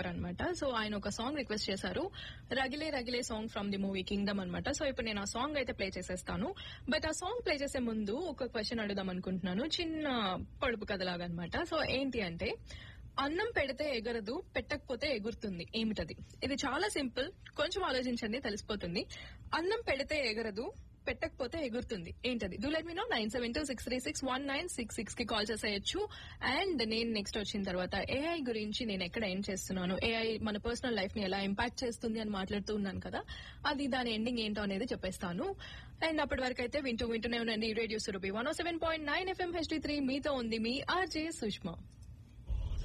గారు అనమాట సో ఆయన ఒక సాంగ్ రిక్వెస్ట్ చేశారు Ragile Ragile song from the movie Kingdom అనమాట సో ఇప్పుడు నేను ఆ సాంగ్ అయితే ప్లే చేసేస్తాను బట్ ఆ సాంగ్ ప్లే చేసే ముందు ఒక క్వశ్చన్ అడుగుదాం అనుకుంటున్నాను చిన్న పొడుపు కథలాగా అనమాట సో ఏంటి అంటే అన్నం పెడితే ఎగరదు పెట్టకపోతే ఎగురుతుంది ఏమిటది ఇది చాలా సింపుల్ కొంచెం ఆలోచించండి తెలిసిపోతుంది అన్నం పెడితే ఎగరదు పెట్టకపోతే ఎగురుతుంది ఏంటది do let me know nine seven two six three six one nine six six కి కాల్ చేసేయచ్చు అండ్ నేను నెక్స్ట్ వచ్చిన తర్వాత ఏఐ గురించి నేను ఎక్కడ ఏం చేస్తున్నాను ఏఐ మన పర్సనల్ లైఫ్ ని ఎలా ఇంపాక్ట్ చేస్తుంది అని మాట్లాడుతూ ఉన్నాను కదా అది దాని ఎండింగ్ ఏంటో అనేది చెప్పేస్తాను అండ్ అప్పటి వరకు అయితే వింటూ వింటూనే ఉండండి radio Surabhi one seven point nine FM HD three మీతో ఉంది మీ ఆర్జే సుష్మా